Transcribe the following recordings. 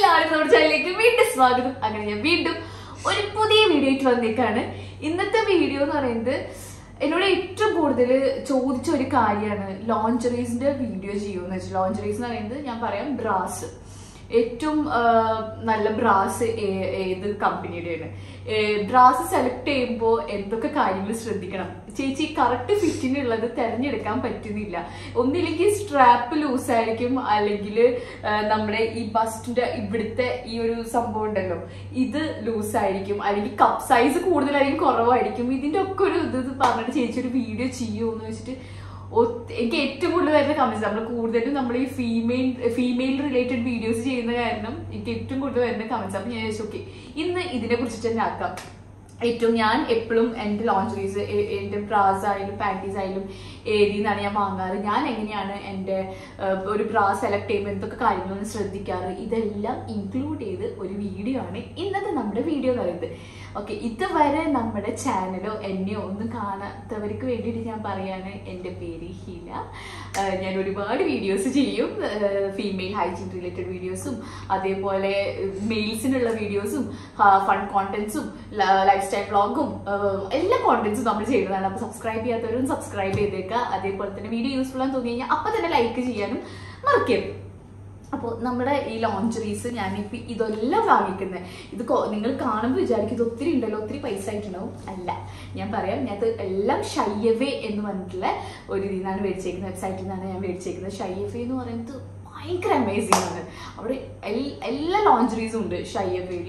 എല്ലാവർക്കും നമ്മുടെ ചാനലിലേക്ക് വീണ്ടും സ്വാഗതം അങ്ങനെ ഞാൻ വീണ്ടും ഒരു പുതിയ വീഡിയോ ആയിട്ട് വന്നേക്കാണ് ഇന്നത്തെ വീഡിയോ എന്ന് പറയുന്നത് എന്നോട് ഏറ്റവും കൂടുതൽ ചോദിച്ച ഒരു കാര്യമാണ് ലോഞ്ചറീസിന്റെ വീഡിയോ ചെയ്യുമെന്ന് വെച്ചാൽ ലോഞ്ചറീസ് എന്ന് പറയുന്നത് ഞാൻ പറയാം ബ്രാസ് ഏറ്റവും ആ, നല്ല ബ്രാസ് ഏത് കമ്പനിയുടെയാണ് ബ്രാസ് സെലക്ട് ചെയ്യുമ്പോൾ എന്തൊക്കെ കാര്യങ്ങൾ ശ്രദ്ധിക്കണം ചേച്ചി കറക്റ്റ് ഫിറ്റിനുള്ളത് തിരഞ്ഞെടുക്കാൻ പറ്റുന്നില്ല ഒന്നില്ലെങ്കിൽ സ്ട്രാപ്പ് ലൂസ് ആയിരിക്കും അല്ലെങ്കിൽ നമ്മുടെ ഈ ബസ്റ്റിന്റെ ഇവിടുത്തെ ഈ ഒരു സംഭവം ഉണ്ടല്ലോ ഇത് ലൂസ് ആയിരിക്കും അല്ലെങ്കിൽ കപ്പ് സൈസ് കൂടുതലായിരിക്കും കുറവായിരിക്കും ഇതിന്റെ ഒക്കെ ഒരു ഇത് ഇത് പറഞ്ഞിട്ട് ചേച്ചി ഒരു വീഡിയോ ചെയ്യുമെന്ന് വെച്ചിട്ട് ഒത്ത- എനിക്ക് ഏറ്റവും കൂടുതൽ വരുന്ന കമന്റ്സ് നമ്മൾ കൂടുതലും നമ്മൾ ഈ ഫീമെയിൽ ഫീമെയിൽ റിലേറ്റഡ് വീഡിയോസ് ചെയ്യുന്ന കാരണം എനിക്ക് ഏറ്റവും കൂടുതൽ വരുന്ന കമന്റ്സ് അപ്പൊ ഞാൻ ചോദിച്ചു ഓക്കെ ഇന്ന് ഇതിനെ കുറിച്ചിട്ട് തന്നെ ആക്കാം ഏറ്റവും ഞാൻ എപ്പോഴും എൻ്റെ ലോഞ്ചറീസ് എൻ്റെ ബ്രാസ് ആയാലും പാൻറ്റീസ് ആയാലും ഏതിൽ നിന്നാണ് ഞാൻ വാങ്ങാറ് ഞാൻ എങ്ങനെയാണ് എൻ്റെ ഏഹ്, ഒരു ബ്രാ സെലക്ട് ചെയ്യുമ്പോൾ എന്തൊക്കെ കാര്യങ്ങളാണ് ശ്രദ്ധിക്കാറ് ഇതെല്ലാം ഇൻക്ലൂഡ് ചെയ്ത് ഒരു വീഡിയോ ആണ് ഇന്നത്തെ നമ്മുടെ വീഡിയോ എന്ന് പറയുന്നത് ഓക്കെ ഇതുവരെ നമ്മുടെ ചാനലോ എന്നെയോ ഒന്നും കാണാത്തവർക്ക് വേണ്ടിയിട്ട് ഞാൻ പറയാണ് എൻ്റെ പേര് ഹില ഏഹ്, ഞാൻ ഒരുപാട് വീഡിയോസ് ചെയ്യും ഫീമെയിൽ ഹൈജീൻ റിലേറ്റഡ് വീഡിയോസും അതേപോലെ മെയിൽസിനുള്ള വീഡിയോസും ഫൺ കോണ്ടന്റ്സും ലൈഫ് സ്റ്റൈൽ വ്ളോഗും എല്ലാ കോണ്ടന്റ്സും നമ്മൾ ചെയ്യുന്നതാണ് അപ്പോൾ സബ്സ്ക്രൈബ് ചെയ്യാത്തവരും സബ്സ്ക്രൈബ് ചെയ്തേക്കുക അതേപോലെ തന്നെ വീഡിയോ യൂസ്ഫുൾ ആണെന്ന് തോന്നി കഴിഞ്ഞാൽ അപ്പം തന്നെ ലൈക്ക് ചെയ്യാനും മറക്കരുത് അപ്പോൾ നമ്മുടെ ഈ ലോഞ്ചറീസ് ഞാനിപ്പോൾ ഇതെല്ലാം വാങ്ങിക്കുന്നത് ഇത് കൊ- നിങ്ങൾ കാണുമ്പോൾ വിചാരിക്കും ഇത് ഒത്തിരി ഉണ്ടല്ലോ ഒത്തിരി പൈസ ആയിട്ടുണ്ടാവും അല്ല ഞാൻ പറയാം ഞാൻ ഇത് എല്ലാം ഷയ്യവേ എന്ന് പറഞ്ഞിട്ടുള്ള ഒരു ഇതിൽ നിന്നാണ് മേടിച്ചേക്കുന്നത് വെബ്സൈറ്റിൽ നിന്നാണ് ഞാൻ മേടിച്ചേക്കുന്നത് ഷയ്യവേ എന്ന് പറയുന്നത് ഭയങ്കര അമേസിംഗ് ആണ് അവിടെ എൽ- എല്ലാ ലോഞ്ചറീസും ഉണ്ട് ഷയ്യവയിൽ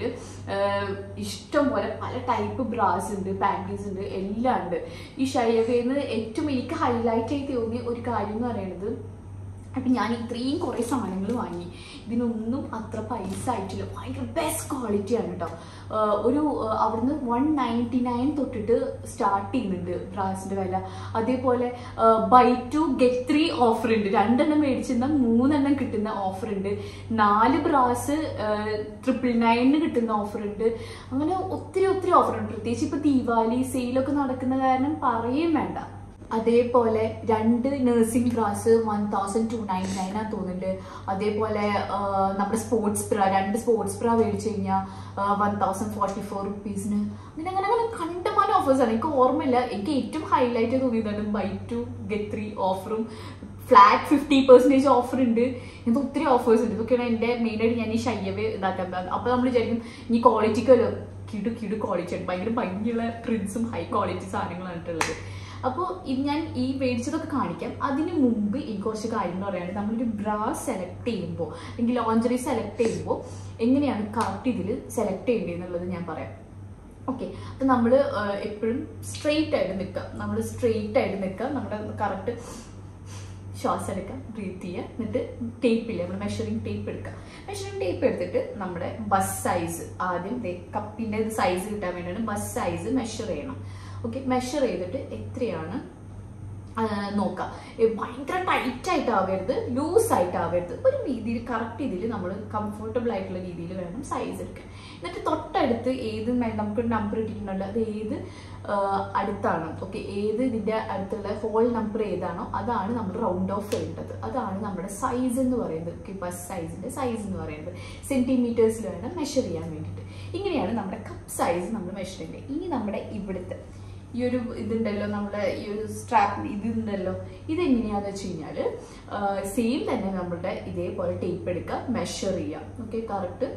ഇഷ്ടം പോലെ പല ടൈപ്പ് ബ്രാസ് ഉണ്ട് പാൻറ്റീസ് ഉണ്ട് എല്ലാം ഉണ്ട് ഈ ഷയ്യവേന്ന് ഏറ്റവും എനിക്ക് ഹൈലൈറ്റ് ആയി തോന്നിയ ഒരു കാര്യം എന്ന് പറയുന്നത് അപ്പം ഞാൻ ഇത്രയും കുറേ സാധനങ്ങൾ വാങ്ങി ഇതിനൊന്നും അത്ര പൈസ ആയിട്ടില്ല ഭയങ്കര ബെസ്റ്റ് ക്വാളിറ്റിയാണ് കേട്ടോ ആഹ് ഒരു ആഹ് അവിടുന്ന് വൺ നയൻറ്റി നയൻ തൊട്ടിട്ട് സ്റ്റാർട്ട് ചെയ്യുന്നുണ്ട് ബ്രാസിൻ്റെ വില അതേപോലെ buy two get three offer ഉണ്ട് രണ്ടെണ്ണം മേടിച്ചിരുന്ന മൂന്നെണ്ണം കിട്ടുന്ന ഓഫർ ഉണ്ട് നാല് ബ്രാസ് ട്രിപ്പിൾ നയനിന് കിട്ടുന്ന ഓഫർ ഉണ്ട് അങ്ങനെ ഒത്തിരി ഒത്തിരി ഓഫർ ഉണ്ട് പ്രത്യേകിച്ച് ഇപ്പൊ ദീപാവലി സെയിലൊക്കെ നടക്കുന്ന കാരണം പറയും വേണ്ട അതേപോലെ രണ്ട് nursing bras one thousand two nine nine ആ തോന്നുന്നുണ്ട് അതേപോലെ ആ, നമ്മുടെ സ്പോർട്സ് ബ്ര രണ്ട് സ്പോർട്സ് ബ്ര മേടിച്ചു കഴിഞ്ഞാൽ വൺ തൗസൻഡ് ഫോർട്ടി ഫോർ റുപ്പീസിന് അങ്ങനെ അങ്ങനെ അങ്ങനെ കണ്ടമാനം ഓഫേഴ്സ് ആണ് എനിക്ക് ഓർമ്മയില്ല എനിക്ക് ഏറ്റവും ഹൈലൈറ്റ് തോന്നിയതാണ് ബൈ ടു ഗെറ്റ് ത്രീ ഓഫറും ഫ്ലാറ്റ് ഫിഫ്റ്റി പെർസെൻറ്റേജ് ഓഫർ ഉണ്ട് ഇത് ഒത്തിരി ഓഫേഴ്സ് ഉണ്ട് ഇതൊക്കെയാണ് എൻ്റെ മെയിനായിട്ട് ഞാൻ ഈ ഷയ്യവേ ഇതാക്കാൻ പോകുന്നത് അപ്പോൾ നമ്മൾ വിചാരിക്കും ഈ ക്വാളിറ്റിക്ക് കിടു കിടു ക്വാളിറ്റി ഉണ്ട് ഭയങ്കര ഭംഗിയുള്ള പ്രിന്റ്സും ഹൈ ക്വാളിറ്റി സാധനങ്ങളാണ് ഉള്ളത് അപ്പോൾ ഇത് ഞാൻ ഈ മേടിച്ചതൊക്കെ കാണിക്കാം അതിന് മുമ്പ് എനിക്ക് കുറച്ച് കാര്യങ്ങൾ പറയാനുണ്ട് നമ്മളൊരു ബ്രാ സെലക്ട് ചെയ്യുമ്പോൾ അല്ലെങ്കിൽ ലോഞ്ചറി സെലക്ട് ചെയ്യുമ്പോൾ എങ്ങനെയാണ് കറക്റ്റ് ഇതിൽ സെലക്ട് ചെയ്യേണ്ടത് എന്നുള്ളത് ഞാൻ പറയാം ഓക്കെ അപ്പം നമ്മൾ എപ്പോഴും സ്ട്രെയിറ്റ് ആയിട്ട് നിൽക്കുക നമ്മൾ സ്ട്രെയിറ്റ് ആയിട്ട് നിൽക്കുക നമ്മുടെ കറക്റ്റ് ശ്വാസം എടുക്കുക ബ്രീത്ത് ചെയ്യുക എന്നിട്ട് ടേപ്പില്ല നമ്മൾ മെഷറിങ് ടേപ്പ് എടുക്കുക മെഷറിങ് ടേപ്പ് എടുത്തിട്ട് നമ്മുടെ ബസ് സൈസ് ആദ്യം കപ്പിൻ്റെ സൈസ് കിട്ടാൻ വേണ്ടിയാണ് ബസ് സൈസ് മെഷർ ചെയ്യണം ഓക്കെ മെഷർ ചെയ്തിട്ട് എത്രയാണ് ആ, നോക്കാം ഏ, ഭയങ്കര ടൈറ്റ് ആയിട്ടാവരുത് ലൂസ് ആയിട്ടാവരുത് ഒരു രീതിയിൽ കറക്റ്റ് രീതിയിൽ നമ്മൾ കംഫർട്ടബിൾ ആയിട്ടുള്ള രീതിയിൽ വേണം സൈസ് എടുക്കാൻ എന്നിട്ട് തൊട്ടടുത്ത് ഏത് മെ- നമുക്ക് നമ്പർ ഇട്ടിട്ടുണ്ടല്ലോ അത് ഏത് ആ, അടുത്താണ് ഓക്കെ ഏത് ഇതിന്റെ അടുത്തുള്ള ഹോൾ നമ്പർ ഏതാണോ അതാണ് നമ്മൾ റൗണ്ട് ഓഫ് ചെയ്യേണ്ടത് അതാണ് നമ്മുടെ സൈസ് എന്ന് പറയുന്നത് ഓക്കെ ബസ് സൈസിന്റെ സൈസ് എന്ന് പറയുന്നത് സെന്റിമീറ്റേഴ്സിൽ വേണം മെഷർ ചെയ്യാൻ വേണ്ടിയിട്ട് ഇങ്ങനെയാണ് നമ്മുടെ കപ്പ് സൈസ് നമ്മൾ മെഷർ ചെയ്യേണ്ടത് ഇനി നമ്മുടെ ഇവിടുത്തെ ഈ ഒരു ഇതുണ്ടല്ലോ നമ്മുടെ ഈ ഒരു സ്ട്രാപ്പ് ഇതുണ്ടല്ലോ ഇതെങ്ങനെയാന്ന് വെച്ച് കഴിഞ്ഞാൽ സെയിം തന്നെ നമ്മുടെ ഇതേപോലെ ടേപ്പ് എടുക്കുക മെഷർ ചെയ്യുക ഓക്കെ കറക്റ്റ്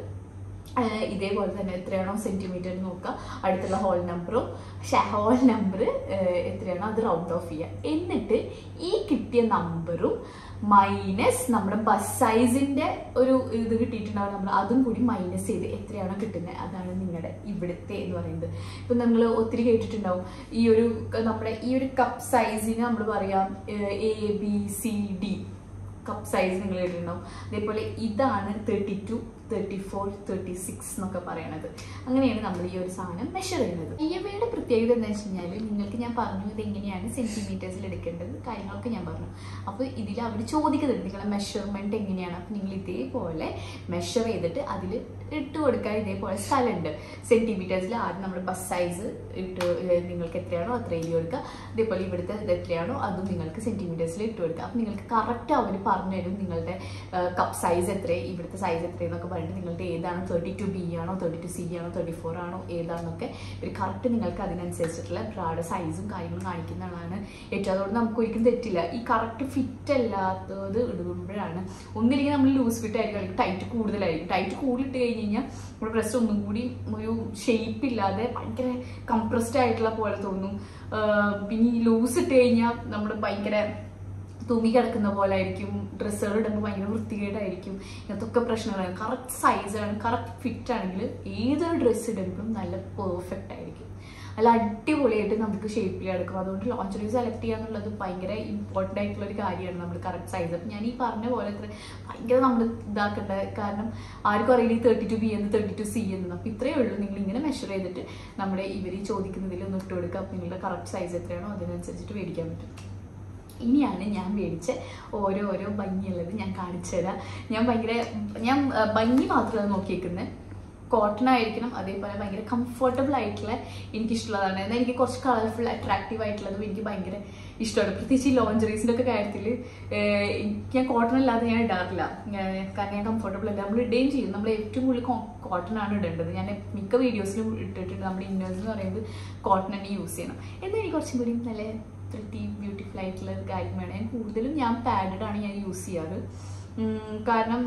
ഇതേപോലെ തന്നെ എത്രയാണോ സെന്റിമീറ്റർ നോക്കുക അടുത്തുള്ള ഹോൾ നമ്പറും ഹോൾ നമ്പർ എത്രയാണോ അത് റൗണ്ട് ഓഫ് ചെയ്യുക എന്നിട്ട് ഈ കിട്ടിയ നമ്പറും മൈനസ് നമ്മുടെ ബസ് സൈസിന്റെ ഒരു ഇത് കിട്ടിയിട്ടുണ്ടാവും നമ്മൾ അതും കൂടി മൈനസ് ചെയ്ത് എത്രയാണോ കിട്ടുന്നത് അതാണ് നിങ്ങളുടെ ഇവിടുത്തെ എന്ന് പറയുന്നത് ഇപ്പൊ നമ്മൾ ഒത്തിരി കേട്ടിട്ടുണ്ടാവും ഈ ഒരു നമ്മുടെ ഈ ഒരു കപ്പ് സൈസിന് നമ്മൾ പറയാം A B C D cup size നിങ്ങൾ കേട്ടിട്ടുണ്ടാവും അതേപോലെ ഇതാണ് thirty two thirty four thirty six എന്നൊക്കെ പറയണത് അങ്ങനെയാണ് നമ്മൾ ഈ ഒരു സാധനം മെഷർ ചെയ്യുന്നത് ഇയവയുടെ പ്രത്യേകത എന്താ വെച്ച് കഴിഞ്ഞാൽ നിങ്ങൾക്ക് ഞാൻ പറഞ്ഞു ഇത് എങ്ങനെയാണ് സെന്റിമീറ്റേഴ്സിൽ എടുക്കേണ്ടത് കാര്യങ്ങളൊക്കെ ഞാൻ പറഞ്ഞു അപ്പോൾ ഇതിൽ അവർ ചോദിക്കുന്നുണ്ട് നിങ്ങളെ മെഷർമെന്റ് എങ്ങനെയാണ് അപ്പോൾ നിങ്ങൾ ഇതേപോലെ മെഷർ ചെയ്തിട്ട് അതിൽ ഇട്ട് കൊടുക്കാൻ ഇതേപോലെ സ്ഥലമുണ്ട് സെന്റിമീറ്റേഴ്സിൽ ആദ്യം നമ്മൾ ബസ് സൈസ് ഇട്ട് ഏർ നിങ്ങൾക്ക് എത്രയാണോ അത്ര എഴുതി കൊടുക്കുക അതേപോലെ ഇവിടുത്തെ ഇത് എത്രയാണോ അതും നിങ്ങൾക്ക് സെന്റിമീറ്റേഴ്സിൽ ഇട്ട് കൊടുക്കുക അപ്പം നിങ്ങൾക്ക് കറക്റ്റ് അവർ പറഞ്ഞു തരും നിങ്ങളുടെ കപ്പ് സൈസ് എത്ര ഇവിടുത്തെ സൈസ് എത്ര എന്നൊക്കെ പറഞ്ഞിട്ട് നിങ്ങളുടെ ഏതാണ് തേർട്ടി ടു ബി ആണോ തേർട്ടി ടു സി ആണോ തേർട്ടി ഫോർ ആണോ ഏതാണെന്നൊക്കെ ഇവർ കറക്റ്റ് നിങ്ങൾക്ക് അതിനനുസരിച്ചിട്ടുള്ള ബ്രാഡ് സൈസും കാര്യങ്ങളും കാണിക്കുന്നതാണ് ഏറ്റവും അതുകൊണ്ട് നമുക്ക് ഒരിക്കലും തെറ്റില്ല ഈ കറക്റ്റ് ഫിറ്റ് അല്ലാത്തത് ഇടുമ്പോഴാണ് ഒന്നില്ലെങ്കിൽ നമ്മൾ ലൂസ് ഫിറ്റ് ആയിരിക്കും അല്ലെങ്കിൽ ടൈറ്റ് കൂടുതലായിരിക്കും ടൈറ്റ് കൂടുതലിട്ട് കഴിഞ്ഞ് കഴിഞ്ഞാൽ നമ്മുടെ ഡ്രസ്സ് ഒന്നും കൂടി ഒരു ഷേപ്പ് ഇല്ലാതെ ഭയങ്കര കംപ്രസ്ഡ് ആയിട്ടുള്ള പോലെ തോന്നും ആഹ് പിന്നെ ഈ ലൂസ് ഇട്ട് കഴിഞ്ഞാൽ നമ്മൾ ഭയങ്കര തൂങ്ങി കിടക്കുന്ന പോലെ ആയിരിക്കും ഡ്രസ്സുകൾ ഇടുമ്പോൾ ഭയങ്കര വൃത്തികേടായിരിക്കും ഇങ്ങനത്തൊക്കെ പ്രശ്നങ്ങളാണ് കറക്റ്റ് സൈസാണ് കറക്റ്റ് ഫിറ്റ് ആണെങ്കിൽ ഏതൊരു ഡ്രസ്സ് ഇടുമ്പോഴും നല്ല പെർഫെക്റ്റ് ആയിരിക്കും നല്ല അടിപൊളിയായിട്ട് നമുക്ക് ഷേപ്പിൽ എടുക്കും അതുകൊണ്ട് ലോഞ്ചറി സെലക്ട് ചെയ്യുക എന്നുള്ളത് ഭയങ്കര ഇമ്പോർട്ടൻ്റ് ആയിട്ടുള്ള ഒരു കാര്യമാണ് നമ്മൾ കറക്റ്റ് സൈസ് അപ്പം ഞാൻ ഈ പറഞ്ഞ പോലെ അത്ര ഭയങ്കര നമ്മൾ ഇതാക്കേണ്ട കാരണം ആർക്കും അറിയില്ല ഈ തേർട്ടി ടു ബി എന്ന് തേർട്ടി ടു സി എന്ന് അപ്പം ഇത്രയേ ഉള്ളൂ നിങ്ങൾ ഇങ്ങനെ മെഷർ ചെയ്തിട്ട് നമ്മുടെ ഇവർ ചോദിക്കുന്നതിൽ ഒന്ന് ഇട്ട് കൊടുക്കുക അപ്പം നിങ്ങളുടെ കറക്റ്റ് സൈസ് എത്രയാണോ അതിനനുസരിച്ചിട്ട് മേടിക്കാൻ പറ്റും ഇനിയാണ് ഞാൻ മേടിച്ച ഓരോ ഓരോ ഭംഗിയുള്ളത് ഞാൻ കാണിച്ചു തരാം ഞാൻ ഭയങ്കര ഞാൻ ആ, ഭംഗി മാത്രമാണ് നോക്കിയേക്കുന്നത് കോട്ടൺ ആയിരിക്കണം അതേപോലെ ഭയങ്കര കംഫർട്ടബിൾ ആയിട്ടുള്ള എനിക്കിഷ്ടമുള്ളതാണ് എന്നാൽ എനിക്ക് കുറച്ച് കളർഫുൾ അട്രാക്റ്റീവ് ആയിട്ടുള്ളതും എനിക്ക് ഭയങ്കര ഇഷ്ടമാണ് പ്രത്യേകിച്ച് ഈ ലോഞ്ചറീസിൻ്റെ ഒക്കെ കാര്യത്തിൽ എനിക്ക് ഞാൻ കോട്ടൺ അല്ലാതെ ഞാൻ ഇടാറില്ല ഞാൻ- കാരണം ഞാൻ കംഫർട്ടബിൾ അല്ല നമ്മൾ ഇടുകയും ചെയ്യും നമ്മൾ ഏറ്റവും കൂടുതൽ കോട്ടൺ ആണ് ഇടേണ്ടത് ഞാൻ മിക്ക വീഡിയോസിലും ഇട്ടിട്ടുണ്ട് നമ്മുടെ ഇന്നേഴ്സ് എന്ന് പറയുന്നത് കോട്ടൺ തന്നെ യൂസ് ചെയ്യണം എന്നാൽ എനിക്ക് കുറച്ചും കൂടി നല്ല പ്രിറ്റി ബ്യൂട്ടിഫുൾ ആയിട്ടുള്ള ഒരു കാര്യം വേണം ഞാൻ കൂടുതലും ഞാൻ പാഡഡ് ആണ് ഞാൻ യൂസ് ചെയ്യാറ് ഉം, കാരണം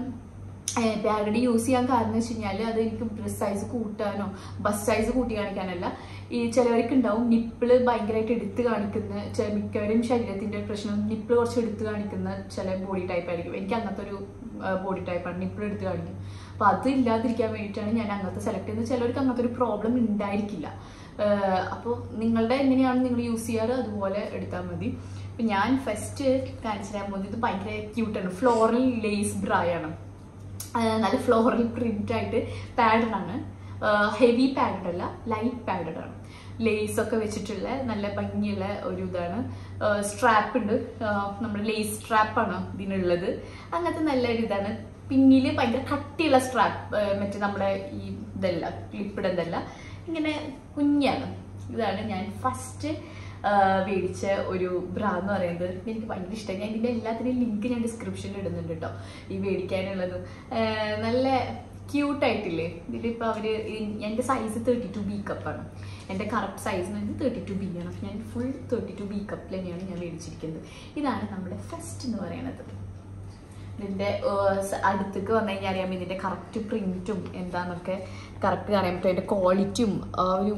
പാഡഡ് യൂസ് ചെയ്യാൻ കാരണം എന്ന് വെച്ച് കഴിഞ്ഞാൽ അത് എനിക്ക് ഡ്രസ് സൈസ് കൂട്ടാനോ ബസ് സൈസ് കൂട്ടി കാണിക്കാനല്ല ഈ ചിലവർക്ക് ഉണ്ടാവും നിപ്പിള് ഭയങ്കരമായിട്ട് എടുത്ത് കാണിക്കുന്ന ചെ- മിക്കവരും ശരീരത്തിന്റെ പ്രശ്നം നിപ്പിള് കുറച്ച് എടുത്ത് കാണിക്കുന്ന ചില ബോഡി ടൈപ്പ് ആയിരിക്കും എനിക്ക് അങ്ങനത്തെ ഒരു ബോഡി ടൈപ്പാണ് നിപ്പിൾ എടുത്ത് കാണിക്കും അപ്പൊ അത് ഇല്ലാതിരിക്കാൻ വേണ്ടിയിട്ടാണ് ഞാൻ അങ്ങനത്തെ സെലക്ട് ചെയ്യുന്നത് ചിലവർക്ക് അങ്ങനത്തെ ഒരു പ്രോബ്ലം ഉണ്ടായിരിക്കില്ല അപ്പോൾ നിങ്ങളുടെ എങ്ങനെയാണ് നിങ്ങൾ യൂസ് ചെയ്യാറ് അതുപോലെ എടുത്താൽ മതി അപ്പൊ ഞാൻ ഫസ്റ്റ് കാണിച്ചു തരാൻ പോകുന്നത് ഇത് ഭയങ്കര ക്യൂട്ടാണ് ഫ്ലോറൽ ലേസ് ബ്രായ് ആണ് ആ, നല്ല ഫ്ലോറൽ പ്രിന്റ് ആയിട്ട് പാഡഡ് ആണ് ഹെവി പാഡഡ് അല്ല ലൈറ്റ് പാഡഡ് ആണ് ലേസ് ഒക്കെ വെച്ചിട്ടുള്ള നല്ല ഭംഗിയുള്ള ഒരു ഇതാണ് സ്ട്രാപ്പ് ഉണ്ട് ആ, നമ്മുടെ ലേസ് സ്ട്രാപ്പാണ് ഇതിനുള്ളത് അങ്ങനത്തെ നല്ല ഒരു ഇതാണ് പിന്നില് ഭയങ്കര കട്ടിയുള്ള സ്ട്രാപ്പ് മറ്റേ നമ്മുടെ ഈ ഇതല്ല ക്ലിപ്പിഡ് ഇതല്ല ഇങ്ങനെ കുഞ്ഞാണ് ഇതാണ് ഞാൻ ഫസ്റ്റ് മേടിച്ച ഒരു ബ്രാ എന്ന് പറയുന്നത് ഇത് എനിക്ക് ഭയങ്കര ഇഷ്ടമായി ഞാൻ ഇതിന്റെ എല്ലാത്തിന്റെയും ലിങ്ക് ഞാൻ ഡിസ്ക്രിപ്ഷനിൽ ഇടുന്നുണ്ട് കേട്ടോ ഈ മേടിക്കാനുള്ളതും ആഹ് നല്ല ക്യൂട്ടായിട്ടില്ലേ ഇതിലിപ്പോൾ അവർ എൻ്റെ സൈസ് തേർട്ടി ടു ബി കപ്പാണ് എൻ്റെ കറക്റ്റ് സൈസ് എന്ന് പറഞ്ഞാൽ തേർട്ടി ടു ബി ആണ് അപ്പോൾ ഞാൻ ഫുൾ തേർട്ടി ടു ബി കപ്പിൽ തന്നെയാണ് ഞാൻ മേടിച്ചിരിക്കുന്നത് ഇതാണ് നമ്മുടെ ഫസ്റ്റ് എന്ന് പറയുന്നത് ഇതിന്റെ ഏർ, സ- അടുത്തേക്ക് വന്നു കഴിഞ്ഞാൽ അറിയാം ഇതിന്റെ കറക്റ്റ് പ്രിന്റും എന്താന്നൊക്കെ കറക്റ്റ് അറിയാൻ പറ്റും അതിന്റെ ക്വാളിറ്റിയും ആ ഒരു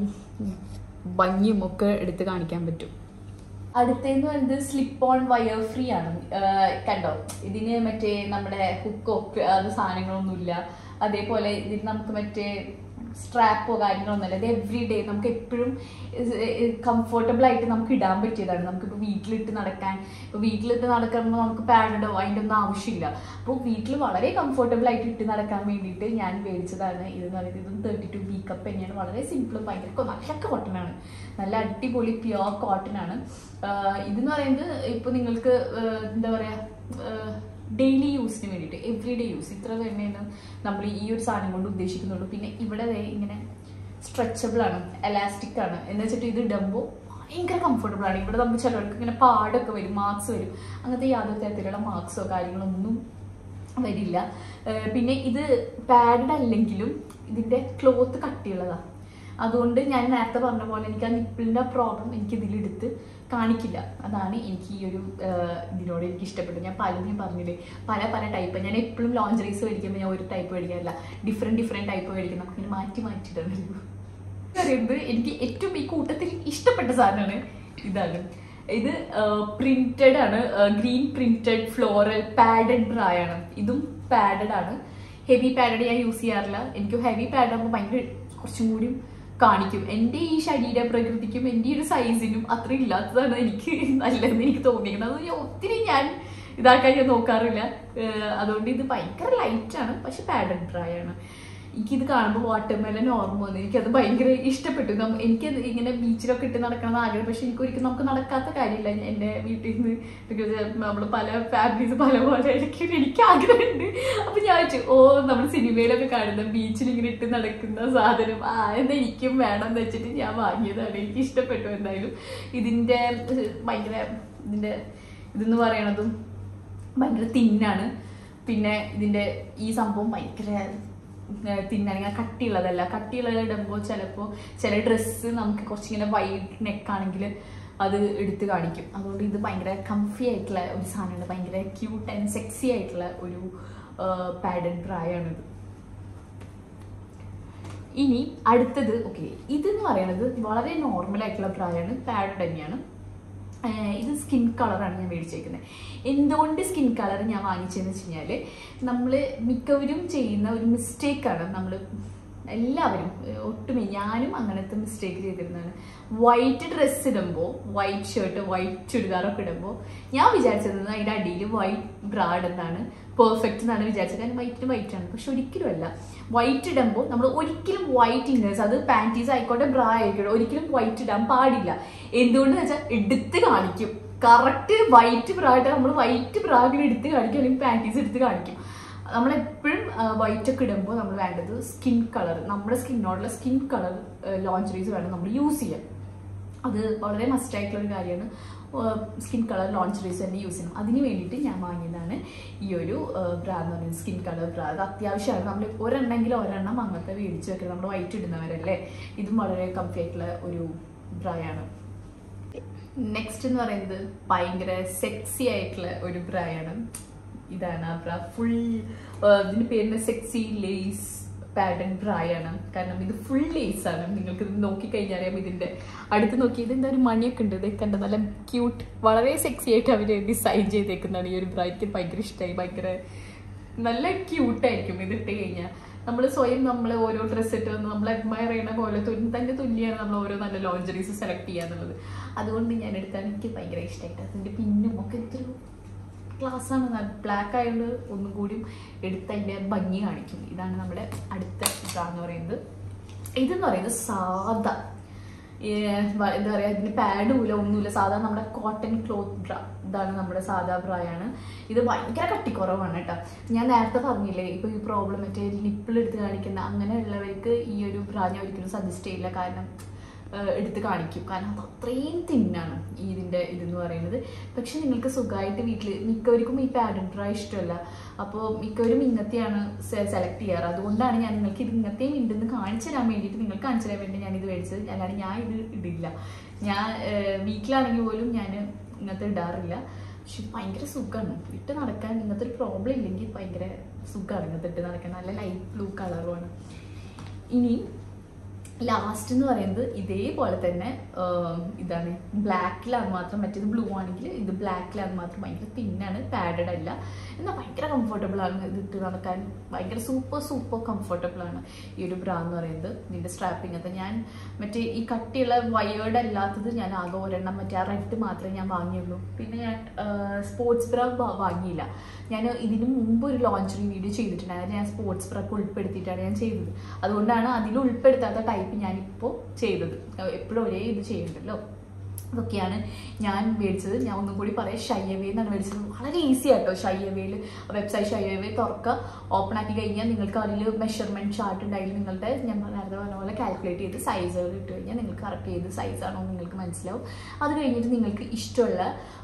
ഭംഗിയും ഒക്കെ എടുത്ത് കാണിക്കാൻ പറ്റും അടുത്തെന്ന് പറയുന്നത് സ്ലിപ്പ് ഓൺ വയർ ഫ്രീ ആണ് ഏർ, കണ്ടോ ഇതിന് മറ്റേ നമ്മുടെ ഹുക്കോ അത് സാധനങ്ങളൊന്നുമില്ല അതേപോലെ ഇതിന് നമുക്ക് മറ്റേ സ്ട്രാപ്പോ കാര്യങ്ങളൊന്നുമില്ല ഇത് എവറി ഡേ നമുക്ക് എപ്പോഴും കംഫർട്ടബിൾ ആയിട്ട് നമുക്ക് ഇടാൻ പറ്റിയതാണ് നമുക്കിപ്പോൾ വീട്ടിലിട്ട് നടക്കാൻ ഇപ്പോൾ വീട്ടിലിട്ട് നടക്കുമ്പോൾ നമുക്ക് പാഡോ അതിൻ്റെ ഒന്നും ആവശ്യമില്ല അപ്പോൾ വീട്ടിൽ വളരെ കംഫർട്ടബിൾ ആയിട്ട് ഇട്ട് നടക്കാൻ വേണ്ടിയിട്ട് ഞാൻ മേടിച്ചതാണ് ഇതെന്ന് പറയുന്നത് ഇതും തേർട്ടി ടു ബി കപ്പ് തന്നെയാണ് വളരെ സിമ്പിളും ഭയങ്കര കൊ- നല്ല കോട്ടൺ ആണ് നല്ല അടിപൊളി പ്യുവർ കോട്ടൺ ആണ് ആഹ് ഇതെന്ന് പറയുന്നത് ഇപ്പോൾ നിങ്ങൾക്ക് ആഹ് എന്താ പറയുക ഡെയിലി യൂസിന് വേണ്ടിയിട്ട് എവറി ഡേ യൂസ് ഇത്ര തന്നെയാണ് നമ്മൾ ഈ ഒരു സാധനം കൊണ്ട് ഉദ്ദേശിക്കുന്നുള്ളൂ പിന്നെ ഇവിടെ ദേ ഇങ്ങനെ സ്ട്രെച്ചബിൾ ആണ് എലാസ്റ്റിക് ആണ് എന്ന് വെച്ചിട്ട് ഇത് ഇടുമ്പോൾ ഭയങ്കര കംഫർട്ടബിൾ ആണ് ഇവിടെ നമ്മൾ ചിലർക്ക് ഇങ്ങനെ പാടൊക്കെ വരും മാർക്സ് വരും അങ്ങനത്തെ യാതൊരു തരത്തിലുള്ള മാർക്സോ കാര്യങ്ങളോ ഒന്നും വരില്ല ഏർ പിന്നെ ഇത് പാഡഡ് അല്ലെങ്കിലും ഇതിന്റെ ക്ലോത്ത് കട്ടിയുള്ളതാണ് അതുകൊണ്ട് ഞാൻ നേരത്തെ പറഞ്ഞ പോലെ എനിക്ക് ആ നിപ്പിളിന്റെ പ്രോബ്ലം എനിക്ക് ഇതിലെടുത്ത് കാണിക്കില്ല അതാണ് എനിക്ക് ഈ ഒരു ഏർ, ഇതിനോട് എനിക്ക് ഇഷ്ടപ്പെട്ടത് ഞാൻ പലതും ഞാൻ പറഞ്ഞില്ലേ പല പല ടൈപ്പ് ഞാൻ എപ്പോഴും ലോഞ്ചറീസ് മേടിക്കുമ്പോൾ ഞാൻ ഒരു ടൈപ്പ് മേടിക്കാറില്ല ഡിഫറെന്റ് ഡിഫറെന്റ് ടൈപ്പ് മേടിക്കും നമുക്ക് ഇങ്ങനെ മാറ്റി മാറ്റിയിട്ടാണ് പറയുന്നത് എനിക്ക് ഏറ്റവും ഈ കൂട്ടത്തിൽ ഇഷ്ടപ്പെട്ട സാധനമാണ് ഇതാണ് ഇത് പ്രിന്റഡ് ആണ് green printed floral padded bra ആണ് ഇതും പാഡഡ് ആണ് ഹെവി പാഡഡ് ഞാൻ യൂസ് ചെയ്യാറില്ല എനിക്ക് ഹെവി പാഡ് ആകുമ്പോൾ ഭയങ്കര കുറച്ചും കൂടി കാണിക്കും എൻ്റെ ഈ ശരീര പ്രകൃതിക്കും എൻ്റെ ഈ ഒരു സൈസിനും അത്ര ഇല്ലാത്തതാണ് എനിക്ക് നല്ലതെന്ന് എനിക്ക് തോന്നിയിരിക്കുന്നത് അത് ഞാൻ ഒത്തിരി ഞാൻ ഇതാക്കാൻ ഞാൻ നോക്കാറില്ല ഏർ അതുകൊണ്ട് ഇത് ഭയങ്കര ലൈറ്റ് ആണ് പക്ഷെ പാഡഡ് ഡ്രൈ ആണ് എനിക്കിത് കാണുമ്പോൾ വാട്ടർമെലൻ ഓർമ്മ വന്നു എനിക്കത് ഭയങ്കര ഇഷ്ടപ്പെട്ടു നമ്മ- എനിക്കത് ഇങ്ങനെ ബീച്ചിലൊക്കെ ഇട്ട് നടക്കണം ആഗ്രഹം പക്ഷെ എനിക്ക് ഒരിക്കലും നമുക്ക് നടക്കാത്ത കാര്യമില്ല എൻ്റെ വീട്ടിൽ നിന്ന് ബിക്കോസ് നമ്മൾ പല ഫാമിലീസ് പല പോലെ ആയിരിക്കും എനിക്ക് ആഗ്രഹമുണ്ട് അപ്പൊ ഞാൻ വെച്ചു ഓ നമ്മൾ സിനിമയിലൊക്കെ കാണുന്ന ബീച്ചിൽ ഇങ്ങനെ ഇട്ട് നടക്കുന്ന സാധനം ആ എന്താ എനിക്കും വേണം എന്ന് വെച്ചിട്ട് ഞാൻ വാങ്ങിയതാണ് എനിക്ക് ഇഷ്ടപ്പെട്ടു എന്തായാലും ഇതിന്റെ ഏഹ്, ഭയങ്കര ഇതിന്റെ ഇതെന്ന് പറയണതും ഭയങ്കര തിന്നാണ് പിന്നെ ഇതിന്റെ ഈ സംഭവം ഭയങ്കര തിന്നണെങ്കിൽ കട്ടിയുള്ളതല്ല കട്ടിയുള്ളത് ഇടുമ്പോൾ ചിലപ്പോൾ ചില ഡ്രസ്സ് നമുക്ക് കുറച്ചിങ്ങനെ വൈഡ് നെക്കാണെങ്കിൽ അത് എടുത്ത് കാണിക്കും അതുകൊണ്ട് ഇത് ഭയങ്കര കംഫി ആയിട്ടുള്ള ഒരു സാധനമാണ് ഭയങ്കര ക്യൂട്ട് ആൻഡ് സെക്സി ആയിട്ടുള്ള ഒരു പാഡഡ് ബ്രായാണിത് ഇനി അടുത്തത് ഓക്കെ ഇതെന്ന് പറയുന്നത് വളരെ നോർമൽ ആയിട്ടുള്ള ബ്രായാണ് പാഡഡ് തന്നെയാണ് ഏഹ് ഇത് സ്കിൻ കളറാണ് ഞാൻ മേടിച്ചേക്കുന്നത് എന്തുകൊണ്ട് സ്കിൻ കളർ ഞാൻ വാങ്ങിച്ചതെന്ന് വെച്ച് കഴിഞ്ഞാൽ നമ്മൾ മിക്കവരും ചെയ്യുന്ന ഒരു മിസ്റ്റേക്കാണ് നമ്മൾ എല്ലാവരും ഏഹ് ഒട്ടുമേ ഞാനും അങ്ങനത്തെ മിസ്റ്റേക്ക് ചെയ്തിരുന്നതാണ് വൈറ്റ് ഡ്രസ്സ് ഇടുമ്പോൾ വൈറ്റ് ഷർട്ട് വൈറ്റ് ചുരിദാറൊക്കെ ഇടുമ്പോൾ ഞാൻ വിചാരിച്ചത് അതിൻ്റെ അടിയിൽ വൈറ്റ് ബ്രാ ഇടുന്നതാണ് പെർഫെക്റ്റ് എന്നാണ് വിചാരിച്ചത് കാരണം വൈറ്റ് വൈറ്റ് ആണ് പക്ഷെ ഒരിക്കലും അല്ല വൈറ്റ് ഇടുമ്പോൾ നമ്മൾ ഒരിക്കലും വൈറ്റ് ഇന്നേഴ്സ് അത് പാൻറ്റീസ് ആയിക്കോട്ടെ ബ്രാ ആയിക്കോട്ടെ ഒരിക്കലും വൈറ്റ് ഇടാൻ പാടില്ല എന്തുകൊണ്ടെന്ന് വെച്ചാൽ എടുത്ത് കാണിക്കും കറക്റ്റ് വൈറ്റ് ബ്രാ ഇട്ടാൽ നമ്മൾ വൈറ്റ് ബ്രാഗിൽ എടുത്ത് കാണിക്കും അല്ലെങ്കിൽ പാൻറ്റീസ് എടുത്ത് കാണിക്കും നമ്മൾ എപ്പോഴും വൈറ്റ് ഒക്കെ ഇടുമ്പോൾ നമ്മൾ വേണ്ടത് സ്കിൻ കളർ നമ്മുടെ സ്കിന്നോടുള്ള സ്കിൻ കളർ ലോഞ്ചറീസ് വേണം നമ്മൾ യൂസ് ചെയ്യാൻ അത് വളരെ മസ്റ്റ് ആയിട്ടുള്ള ഒരു കാര്യമാണ് സ്കിൻ കളർ ലോഞ്ചറീസ് തന്നെ യൂസ് ചെയ്യണം അതിന് വേണ്ടിയിട്ട് ഞാൻ വാങ്ങിയതാണ് ഈ ഒരു ബ്രാ എന്ന് പറയുന്നത് സ്കിൻ കളർ ബ്രാ അത് അത്യാവശ്യമാണ് നമ്മൾ ഒരെണ്ണമെങ്കിലും ഒരെണ്ണം അങ്ങനത്തെ മേടിച്ച് വെക്കണം നമ്മൾ വൈറ്റ് ഇടുന്നവരല്ലേ ഇതും വളരെ കംഫി ആയിട്ടുള്ള ഒരു ബ്രായാണ് നെക്സ്റ്റ് എന്ന് പറയുന്നത് ഭയങ്കര സെക്സി ആയിട്ടുള്ള ഒരു ബ്രായാണ് ഇതാണ് ആ ബ്രാ ഫുൾ ഇതിന് പേരിന് സെക്സി ലേസ് പാറ്റേൺ ബ്രായാണ് കാരണം ഇത് ഫുൾ ലേസ് ആണ് നിങ്ങൾക്ക് ഇത് നോക്കിക്കഴിഞ്ഞാൽ അറിയാം ഇതിന്റെ അടുത്ത് നോക്കി ഇത് എന്താ ഒരു മണിയൊക്കെ ഉണ്ട് ഇത് കണ്ട നല്ല ക്യൂട്ട് വളരെ സെക്സി ആയിട്ട് അവർ ഡിസൈൻ ചെയ്തേക്കുന്നതാണ് ഈ ഒരു ബ്രാ എനിക്ക് ഭയങ്കര ഇഷ്ടമായി ഭയങ്കര നല്ല ക്യൂട്ടായിരിക്കും ഇത് ഇട്ട് കഴിഞ്ഞാൽ നമ്മൾ സ്വയം നമ്മൾ ഓരോ ഡ്രസ്സ് ഇട്ട് വന്ന് നമ്മൾ അഡ്മയർ ചെയ്യുന്ന പോലെ തുന്നി തന്നെ തുല്യാണ് നമ്മൾ ഓരോ നല്ല ലോഞ്ചറീസ് സെലക്ട് ചെയ്യാന്നുള്ളത് അതുകൊണ്ട് ഞാൻ എടുത്താണ് എനിക്ക് ഭയങ്കര ഇഷ്ടമായിട്ട് അതിൻ്റെ പിന്നും ഒക്കെ ഇതൊരു ക്ലാസ്സാണ് ബ്ലാക്ക് ആയതുകൊണ്ട് ഒന്നും കൂടി എടുത്ത് അതിൻ്റെ ഭംഗി കാണിക്കും ഇതാണ് നമ്മുടെ അടുത്ത ബ്രാ എന്ന് പറയുന്നത് ഇതെന്ന് പറയുന്നത് സാദാ ഏഹ് വ- എന്താ പറയുക ഇതിന് പാഡും ഇല്ല ഒന്നുമില്ല സാധാ നമ്മുടെ കോട്ടൺ ക്ലോത്ത് ബ്രാ ഇതാണ് നമ്മുടെ സാധാ ബ്രായാണ് ഇത് ഭയങ്കര കട്ടിക്കുറവാണ് കേട്ടോ ഞാൻ നേരത്തെ പറഞ്ഞില്ലേ ഇപ്പൊ ഈ പ്രോബ്ലം മറ്റേ നിപ്പിൾ എടുത്ത് കാണിക്കുന്ന അങ്ങനെയുള്ളവർക്ക് ഈ ഒരു ബ്രാ ഞാൻ ഒരിക്കലും സജസ്റ്റ് ചെയ്യില്ല കാരണം ഏഹ് എടുത്ത് കാണിക്കും കാരണം അത് അത്രയും തിന്നാണ് ഈ ഇതിൻ്റെ ഇതെന്ന് പറയുന്നത് പക്ഷെ നിങ്ങൾക്ക് സുഖമായിട്ട് വീട്ടിൽ മിക്കവർക്കും ഈ പാഡഡ് ബ്രാ ഇഷ്ടമല്ല അപ്പോൾ മിക്കവരും ഇങ്ങനത്തെയാണ് സെലക്ട് ചെയ്യാറ് അതുകൊണ്ടാണ് ഞാൻ നിങ്ങൾക്ക് ഇത് ഇങ്ങനത്തെയും ഉണ്ടെന്ന് കാണിച്ചു തരാൻ വേണ്ടിയിട്ട് നിങ്ങൾക്ക് കാണിച്ചു തരാൻ വേണ്ടി ഞാൻ ഇത് മേടിച്ചത് അല്ലാണ്ട് ഞാൻ ഇത് ഇടില്ല ഞാൻ ഏഹ് വീട്ടിലാണെങ്കിൽ പോലും ഞാൻ ഇങ്ങനത്തെ ഇടാറില്ല പക്ഷെ ഭയങ്കര സുഖമാണ് ഇട്ട് നടക്കാൻ ഇങ്ങനത്തെ ഒരു പ്രോബ്ലം ഇല്ലെങ്കിൽ ഭയങ്കര സുഖമാണ് ഇങ്ങനത്തെ ഇട്ട് നടക്കാൻ നല്ല ലൈറ്റ് ബ്ലൂ കളറുമാണ് ഇനി ലാസ്റ്റ് എന്ന് പറയുന്നത് ഇതേപോലെ തന്നെ ആഹ്, ഇതാണ് ബ്ലാക്കിലാണ് മാത്രം മറ്റേത് ബ്ലൂ ആണെങ്കിൽ ഇത് ബ്ലാക്കിലാണ് മാത്രം ഭയങ്കര തിന്നാണ് പാഡഡ് അല്ല എന്നാൽ ഭയങ്കര കംഫർട്ടബിൾ ആണ് ഇത് ഇട്ട് നടക്കാൻ ഭയങ്കര സൂപ്പർ സൂപ്പർ കംഫർട്ടബിൾ ആണ് ഈ ഒരു ബ്രാ എന്ന് പറയുന്നത് ഇതിന്റെ സ്ട്രാപ്പിംഗ് ഒക്കെ ഞാൻ മറ്റേ ഈ കട്ടിയുള്ള വയേർഡ് അല്ലാത്തത് ഞാൻ ആകെ ഒരെണ്ണം മറ്റേ ആ റെഡ് മാത്രമേ ഞാൻ വാങ്ങിയുള്ളൂ പിന്നെ ഞാൻ സ്പോർട്സ് ബ്രാ വാങ്ങിയില്ല ഞാൻ ഇതിന് മുമ്പ് ഒരു ലോഞ്ചറിങ് വീഡിയോ ചെയ്തിട്ടുണ്ടായിരുന്നു ഞാൻ സ്പോർട്സ് ബ്രാ ഉൾപ്പെടുത്തിയിട്ടാണ് ഞാൻ ചെയ്തത് അതുകൊണ്ടാണ് അതിൽ ഉൾപ്പെടുത്താത്ത ടൈപ്പ് ഞാനിപ്പോൾ ചെയ്തത് എപ്പോഴും ഒരേ ഇത് ചെയ്യുന്നുണ്ടല്ലോ ഇതൊക്കെയാണ് ഞാൻ മേടിച്ചത് ഞാൻ ഒന്നും കൂടി പറയാം ഷയ്യവേ എന്നാണ് മേടിച്ചത് വളരെ ഈസി ആട്ടോ ഷയ്യവേയിൽ വെബ്സൈറ്റ് ഷയ്യവേ തുറക്കുക ഓപ്പൺ ആക്കി കഴിഞ്ഞാൽ നിങ്ങൾക്ക് അതിൽ മെഷർമെന്റ് ചാർട്ട് ഉണ്ടായാലും നിങ്ങളുടെ ഞാൻ നേരത്തെ പറഞ്ഞ പോലെ കാൽക്കുലേറ്റ് ചെയ്ത് സൈസുകൾ ഇട്ട് കഴിഞ്ഞാൽ നിങ്ങൾക്ക് കറക്റ്റ് ചെയ്ത് സൈസാണോ എന്ന് നിങ്ങൾക്ക് മനസ്സിലാവും അത് കഴിഞ്ഞിട്ട് നിങ്ങൾക്ക് ഇഷ്ടമുള്ള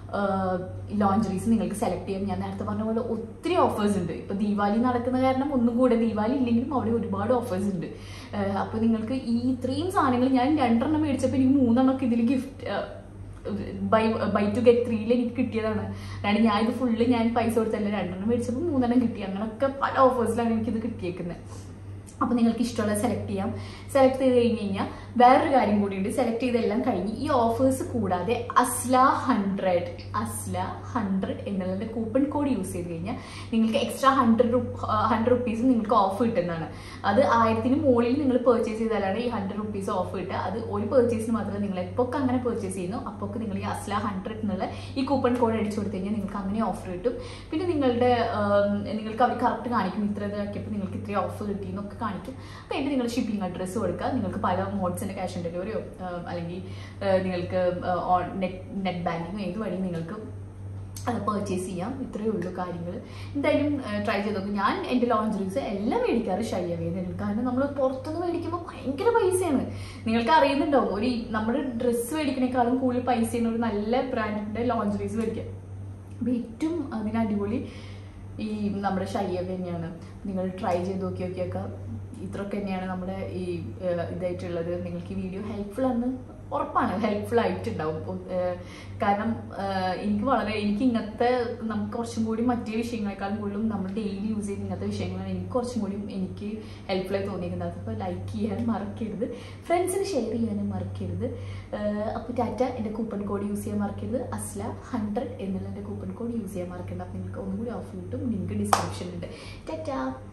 ലോഞ്ചറീസ് നിങ്ങൾക്ക് സെലക്ട് ചെയ്യാം ഞാൻ നേരത്തെ പറഞ്ഞ പോലെ ഒത്തിരി ഓഫേഴ്സ് ഉണ്ട് ഇപ്പൊ ദീപാവലി നടക്കുന്ന കാരണം ഒന്നും കൂടെ ദീപാവലി ഇല്ലെങ്കിലും അവിടെ ഒരുപാട് ഓഫേഴ്സ് ഉണ്ട് അപ്പൊ നിങ്ങൾക്ക് ഈ ഇത്രയും സാധനങ്ങൾ ഞാൻ രണ്ടെണ്ണം മേടിച്ചപ്പോൾ എനിക്ക് മൂന്നെണ്ണം ഒക്കെ ഇതിൽ gift buy buy two get ത്രീയിൽ എനിക്ക് കിട്ടിയതാണ് അല്ലാണ്ട് ഞാൻ ഇത് ഫുള്ള് ഞാൻ പൈസ കൊടുത്തല്ല രണ്ടെണ്ണം മേടിച്ചപ്പോൾ മൂന്നെണ്ണം കിട്ടി അങ്ങനെയൊക്കെ പല ഓഫേഴ്സിലാണ് എനിക്കിത് കിട്ടിയേക്കുന്നത് അപ്പോൾ നിങ്ങൾക്ക് ഇഷ്ടമുള്ള സെലക്ട് ചെയ്യാം സെലക്ട് ചെയ്ത് കഴിഞ്ഞ് കഴിഞ്ഞാൽ വേറൊരു കാര്യം കൂടിയുണ്ട് സെലക്ട് ചെയ്തെല്ലാം കഴിഞ്ഞ് ഈ ഓഫേഴ്സ് കൂടാതെ അസ്ല ഹൺഡ്രഡ് അസ്ല ഹൺഡ്രഡ് എന്നുള്ളതിൻ്റെ കൂപ്പൺ കോഡ് യൂസ് ചെയ്ത് കഴിഞ്ഞാൽ നിങ്ങൾക്ക് എക്സ്ട്രാ ഹൺഡ്രഡ് ഹൺഡ്രഡ് റുപ്പീസ് നിങ്ങൾക്ക് ഓഫ് കിട്ടുന്നതാണ് അത് ആയിരത്തിന് മുകളിൽ നിങ്ങൾ പർച്ചേസ് ചെയ്താലാണ് ഈ ഹൺഡ്രഡ് റുപ്പീസ് ഓഫ് കിട്ടുക അത് ഒരു പർച്ചേസിന് മാത്രമേ നിങ്ങൾ എപ്പോൾ അങ്ങനെ പർച്ചേസ് ചെയ്യുന്നു അപ്പോൾ നിങ്ങൾ ഈ അസ്ല ഹൺഡ്രഡ് എന്നുള്ള ഈ കൂപ്പൺ കോഡ് അടിച്ചു കൊടുത്തു കഴിഞ്ഞാൽ നിങ്ങൾക്ക് അങ്ങനെ ഓഫർ കിട്ടും പിന്നെ നിങ്ങളുടെ ആം, നിങ്ങൾക്ക് അവർ കറക്റ്റ് കാണിക്കും ഇത്ര ഇതാക്കിയപ്പോൾ നിങ്ങൾക്ക് ഇത്രയും ഓഫർ കിട്ടി എന്നൊക്കെ കാണിക്കും അപ്പോൾ അതിൻ്റെ നിങ്ങൾ ഷിപ്പിംഗ് അഡ്രസ്സ് കൊടുക്കുക നിങ്ങൾക്ക് പല മോഡ്സിൻ്റെ ക്യാഷ് ഓൺ ഡെലിവറിയോ അല്ലെങ്കിൽ ആ, നിങ്ങൾക്ക് നെറ്റ് നെറ്റ് ബാങ്കിങ്ങോ ഏത് വഴി നിങ്ങൾക്ക് അത് പർച്ചേസ് ചെയ്യാം ഇത്രയേ ഉള്ളൂ കാര്യങ്ങൾ എന്തായാലും ട്രൈ ചെയ്ത് നോക്കും ഞാൻ എൻ്റെ ലോഞ്ചറീസ് എല്ലാം മേടിക്കാറ് ഷയ്യവേന്ന് കാരണം നമ്മൾ പുറത്തുനിന്ന് മേടിക്കുമ്പോൾ ഭയങ്കര പൈസയാണ് നിങ്ങൾക്ക് അറിയുന്നുണ്ടാവും ഒരു ഈ- നമ്മുടെ ഡ്രസ്സ് മേടിക്കണേക്കാളും കൂടുതൽ പൈസയാണ് ഒരു നല്ല ബ്രാൻഡിൻ്റെ ലോഞ്ചറീസ് മേടിക്കുക അപ്പോൾ ഏറ്റവും അതിന് അടിപൊളി ഈ നമ്മുടെ ഷയ്യവ് തന്നെയാണ് നിങ്ങൾ ട്രൈ ചെയ്ത് നോക്കി നോക്കിയൊക്കെ ഇത്രയൊക്കെ തന്നെയാണ് നമ്മുടെ ഈ ഏഹ്, ഇതായിട്ടുള്ളത് നിങ്ങൾക്ക് ഈ വീഡിയോ ഹെൽപ്ഫുൾ ആണ് ഉറപ്പാണ് ഹെൽപ്ഫുൾ ആയിട്ടുണ്ടാവും ഇപ്പം, ഏഹ്, കാരണം ഏഹ്, എനിക്ക് വളരെ എനിക്ക് ഇങ്ങനത്തെ നമുക്ക് കുറച്ചും കൂടി മറ്റേ വിഷയങ്ങളെക്കാളും കൂടുതലും നമ്മൾ ഡെയിലി യൂസ് ചെയ്യുന്ന ഇങ്ങനത്തെ വിഷയങ്ങളാണ് എനിക്ക് കുറച്ചും കൂടി എനിക്ക് ഹെൽപ്ഫുൾ ആയി തോന്നിയിരിക്കുന്നത് അപ്പോൾ ലൈക്ക് ചെയ്യാൻ മറക്കരുത് ഫ്രണ്ട്സിന് ഷെയർ ചെയ്യാനും മറക്കരുത് അപ്പോൾ ടാറ്റ എൻ്റെ കൂപ്പൺ കോഡ് യൂസ് ചെയ്യാൻ മറക്കരുത് അസ്ല ഹൺഡ്രഡ് എന്നുള്ള എൻ്റെ കൂപ്പൺ കോഡ് യൂസ് ചെയ്യാൻ മറക്കരുത് അപ്പോൾ നിങ്ങൾക്ക് ഒന്നും കൂടി ഓഫ് കിട്ടും ലിങ്ക് ഡിസ്ക്രിപ്ഷനിലുണ്ട് ടാറ്റ